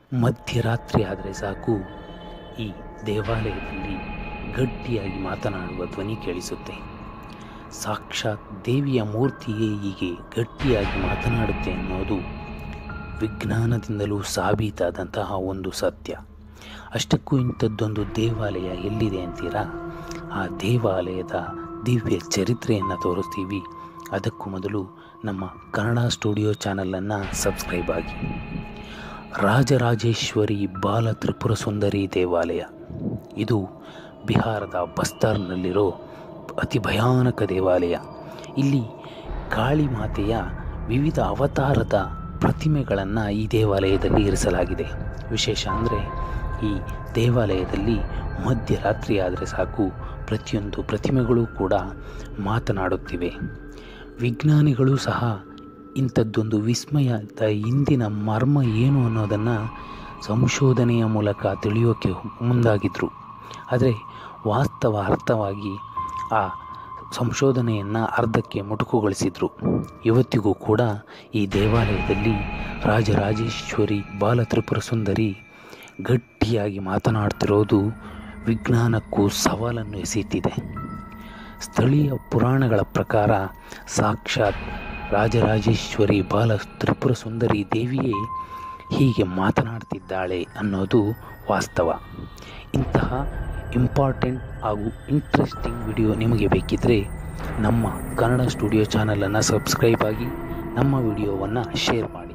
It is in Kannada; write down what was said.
ಮಧ್ಯರಾತ್ರಿ ಆದರೆ ಸಾಕು ಈ ದೇವಾಲಯದಲ್ಲಿ ಗಟ್ಟಿಯಾಗಿ ಮಾತನಾಡುವ ಧ್ವನಿ ಕೇಳಿಸುತ್ತೆ ಸಾಕ್ಷಾತ್ ದೇವಿಯ ಮೂರ್ತಿಯೇ ಹೀಗೆ ಗಟ್ಟಿಯಾಗಿ ಮಾತನಾಡುತ್ತೆ ಅನ್ನೋದು ವಿಜ್ಞಾನದಿಂದಲೂ ಸಾಬೀತಾದಂತಹ ಒಂದು ಸತ್ಯ ಅಷ್ಟಕ್ಕೂ ಇಂಥದ್ದೊಂದು ದೇವಾಲಯ ಎಲ್ಲಿದೆ ಅಂತೀರಾ ಆ ದೇವಾಲಯದ ದಿವ್ಯ ಚರಿತ್ರೆಯನ್ನು ತೋರಿಸ್ತೀವಿ ಅದಕ್ಕೂ ಮೊದಲು ನಮ್ಮ ಕನ್ನಡ ಸ್ಟುಡಿಯೋ ಚಾನಲನ್ನು ಸಬ್ಸ್ಕ್ರೈಬ್ ಆಗಿ ರಾಜರಾಜೇಶ್ವರಿ ಬಾಲ ತ್ರಿಪುರ ಸುಂದರಿ ದೇವಾಲಯ ಇದು ಬಿಹಾರದ ಬಸ್ತಾರ್ನಲ್ಲಿರೋ ಅತಿ ಭಯಾನಕ ದೇವಾಲಯ ಇಲ್ಲಿ ಕಾಳಿ ಮಾತೆಯ ವಿವಿಧ ಅವತಾರದ ಪ್ರತಿಮೆಗಳನ್ನು ಈ ದೇವಾಲಯದಲ್ಲಿ ಇರಿಸಲಾಗಿದೆ ವಿಶೇಷ ಅಂದರೆ ಈ ದೇವಾಲಯದಲ್ಲಿ ಮಧ್ಯರಾತ್ರಿ ಆದರೆ ಸಾಕು ಪ್ರತಿಯೊಂದು ಪ್ರತಿಮೆಗಳು ಕೂಡ ಮಾತನಾಡುತ್ತಿವೆ ವಿಜ್ಞಾನಿಗಳು ಸಹ ಇಂಥದ್ದೊಂದು ವಿಸ್ಮಯದ ಹಿಂದಿನ ಮರ್ಮ ಏನು ಅನ್ನೋದನ್ನು ಸಂಶೋಧನೆಯ ಮೂಲಕ ತಿಳಿಯೋಕ್ಕೆ ಮುಂದಾಗಿದ್ದರು ಆದರೆ ವಾಸ್ತವ ಅರ್ಥವಾಗಿ ಆ ಸಂಶೋಧನೆಯನ್ನು ಅರ್ಧಕ್ಕೆ ಮೊಟಕುಗೊಳಿಸಿದರು ಇವತ್ತಿಗೂ ಕೂಡ ಈ ದೇವಾಲಯದಲ್ಲಿ ರಾಜರಾಜೇಶ್ವರಿ ಬಾಲ ತ್ರಿಪುರ ಸುಂದರಿ ಗಟ್ಟಿಯಾಗಿ ಮಾತನಾಡ್ತಿರೋದು ವಿಜ್ಞಾನಕ್ಕೂ ಸವಾಲನ್ನು ಎಸೆಯುತ್ತಿದೆ ಸ್ಥಳೀಯ ಪುರಾಣಗಳ ಪ್ರಕಾರ ಸಾಕ್ಷಾತ್ ರಾಜರಾಜೇಶ್ವರಿ ಬಾಲ ತ್ರಿಪುರ ಸುಂದರಿ ದೇವಿಯೇ ಹೀಗೆ ಮಾತನಾಡ್ತಿದ್ದಾಳೆ ಅನ್ನೋದು ವಾಸ್ತವ ಇಂತಹ ಇಂಪಾರ್ಟೆಂಟ್ ಹಾಗೂ ಇಂಟ್ರೆಸ್ಟಿಂಗ್ ವಿಡಿಯೋ ನಿಮಗೆ ಬೇಕಿದ್ದರೆ ನಮ್ಮ ಕನ್ನಡ ಸ್ಟುಡಿಯೋ ಚಾನಲನ್ನು ಸಬ್ಸ್ಕ್ರೈಬ್ ಆಗಿ ನಮ್ಮ ವಿಡಿಯೋವನ್ನು ಶೇರ್ ಮಾಡಿ